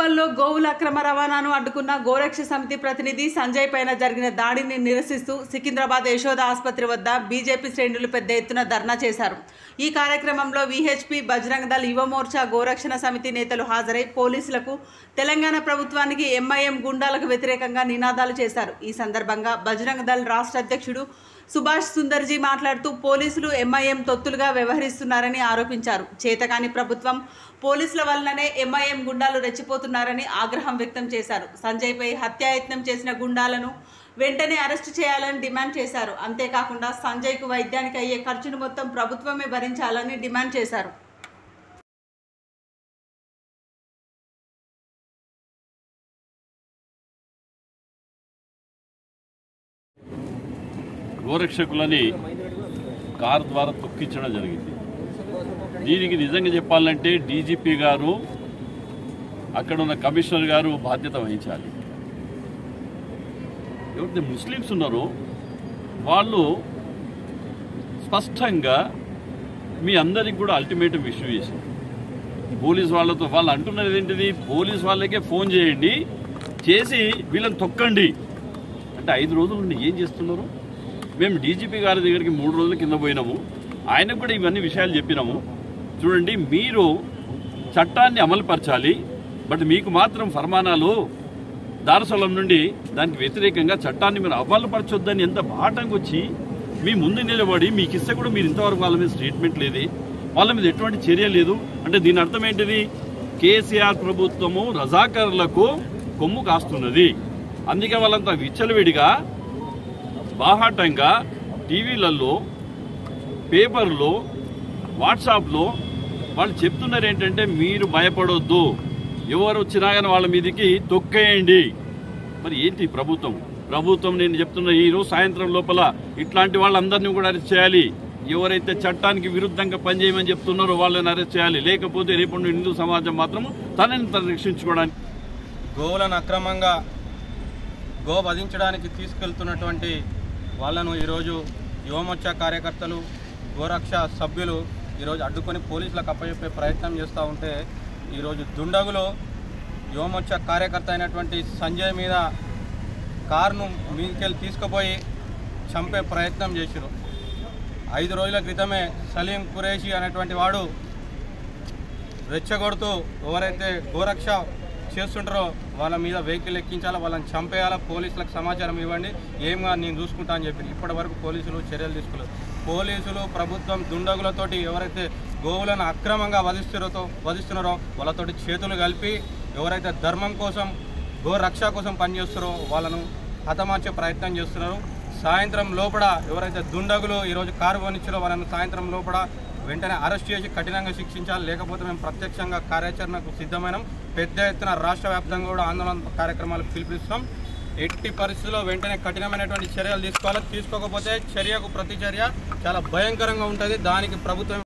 కుప్పంలో గోవుల అక్రమ రవాణాను అడ్డుకున్న గోరక్ష సమితి ప్రతినిధి సంజయ్ పైన జరిగిన దాడిని నిరసిస్తూ సికింద్రాబాద్ యశోద ఆసుపత్రి వద్ద బీజేపీ శ్రేణులు పెద్ద ఎత్తున ధర్నా చేశారు ఈ కార్యక్రమంలో విహెచ్పి బజరంగ దళ్ యువ మోర్చా గోరక్షణ సమితి నేతలు హాజరై పోలీసులకు తెలంగాణ ప్రభుత్వానికి ఎంఐఎం గుండాలకు వ్యతిరేకంగా నినాదాలు చేశారు ఈ సందర్భంగా బజరంగ దళ్ రాష్ట్ర అధ్యక్షుడు సుభాష్ సుందర్జీ మాట్లాడుతూ పోలీసులు ఎంఐఎం తొత్తులుగా వ్యవహరిస్తున్నారని ఆరోపించారు చేతకాని ప్రభుత్వం పోలీసుల వల్లనే ఎంఐఎం గుండాలు రెచ్చిపోతున్నారని ఆగ్రహం వ్యక్తం చేశారు సంజయ్పై హత్యాయత్నం చేసిన గుండాలను వెంటనే అరెస్టు చేయాలని డిమాండ్ చేశారు అంతేకాకుండా సంజయ్కు వైద్యానికి అయ్యే ఖర్చును మొత్తం ప్రభుత్వమే భరించాలని డిమాండ్ చేశారు గోరక్షకులని కారు ద్వారా తొక్కించడం జరిగింది దీనికి నిజంగా చెప్పాలంటే డీజీపీ గారు అక్కడ ఉన్న కమిషనర్ గారు బాధ్యత వహించాలి ఎవరైతే ముస్లిమ్స్ ఉన్నారో వాళ్ళు స్పష్టంగా మీ అందరికి కూడా అల్టిమేటం ఇష్యూ చేశారు పోలీస్ వాళ్ళతో వాళ్ళు అంటున్నది ఏంటిది పోలీస్ వాళ్ళకే ఫోన్ చేయండి చేసి వీళ్ళని తొక్కండి అంటే ఐదు రోజుల నుండి ఏం చేస్తున్నారు మేము డీజీపీ గారి దగ్గరికి మూడు రోజుల కింద పోయినాము ఆయనకు కూడా ఇవన్నీ విషయాలు చెప్పినాము చూడండి మీరు చట్టాన్ని అమలుపరచాలి బట్ మీకు మాత్రం ఫర్మానాలు దారసలం నుండి దానికి వ్యతిరేకంగా చట్టాన్ని మీరు అమలుపరచొద్దని ఎంత బాటంగా వచ్చి మీ ముందు నిలబడి మీకు ఇస్తే కూడా మీరు ఇంతవరకు వాళ్ళ మీద స్టేట్మెంట్ లేదే వాళ్ళ మీద ఎటువంటి చర్య లేదు అంటే దీని అర్థం ఏంటిది కేసీఆర్ ప్రభుత్వము రజాకర్లకు కొమ్ము కాస్తున్నది అందుకే వాళ్ళంతా విచ్చలవిడిగా బాహాటంగా టీవీలలో పేపర్లో వాట్సాప్లో వాళ్ళు చెప్తున్నారు ఏంటంటే మీరు భయపడొద్దు ఎవరు వచ్చినా కానీ వాళ్ళ మీదకి తొక్కేయండి మరి ఏంటి ప్రభుత్వం ప్రభుత్వం నేను చెప్తున్న ఈ రోజు సాయంత్రం లోపల ఇట్లాంటి వాళ్ళందరినీ కూడా అరెస్ట్ చేయాలి ఎవరైతే చట్టానికి విరుద్ధంగా పనిచేయమని చెప్తున్నారో వాళ్ళని అరెస్ట్ చేయాలి లేకపోతే రేపు హిందూ సమాజం మాత్రం తనని తను రక్షించుకోవడానికి గోవులను అక్రమంగా గో వధించడానికి తీసుకెళ్తున్నటువంటి వాళ్ళను ఈరోజు యువమోర్చా కార్యకర్తలు గోరక్ష సభ్యులు ఈరోజు అడ్డుకొని పోలీసులకు అప్పచెప్పే ప్రయత్నం చేస్తూ ఉంటే ఈరోజు దుండగులు యువమోర్చా కార్యకర్త అయినటువంటి సంజయ్ మీద కారును మీదికెళ్ళి తీసుకుపోయి చంపే ప్రయత్నం చేసిరు ఐదు రోజుల క్రితమే సలీం కురేషి అనేటువంటి వాడు రెచ్చగొడుతూ ఎవరైతే గోరక్ష చేస్తుంటారో వాళ్ళ మీద వెహికల్ ఎక్కించాలా వాళ్ళని చంపేయాలా పోలీసులకు సమాచారం ఇవ్వండి ఏం కాదు నేను చూసుకుంటా అని చెప్పి ఇప్పటి వరకు పోలీసులు చర్యలు తీసుకోలేదు పోలీసులు ప్రభుత్వం దుండగులతోటి ఎవరైతే గోవులను అక్రమంగా వధిస్తున్నారో వధిస్తున్నారో వాళ్ళతోటి చేతులు కలిపి ఎవరైతే ధర్మం కోసం గో రక్ష కోసం పనిచేస్తారో వాళ్ళను హతమార్చే ప్రయత్నం చేస్తున్నారు సాయంత్రం లోపల ఎవరైతే దుండగులు ఈరోజు కారు కొనిచ్చారో వాళ్ళని సాయంత్రం లోపల వెంటనే అరెస్ట్ చేసి కఠినంగా శిక్షించాలి లేకపోతే మేము ప్రత్యక్షంగా కార్యాచరణకు సిద్ధమైన పెద్ద ఎత్తున రాష్ట్ర వ్యాప్తంగా కూడా ఆందోళన కార్యక్రమాలకు పిలుపునిస్తాం ఎట్టి పరిస్థితుల్లో వెంటనే కఠినమైనటువంటి చర్యలు తీసుకోవాలి తీసుకోకపోతే చర్యకు ప్రతి చర్య చాలా భయంకరంగా ఉంటుంది దానికి ప్రభుత్వం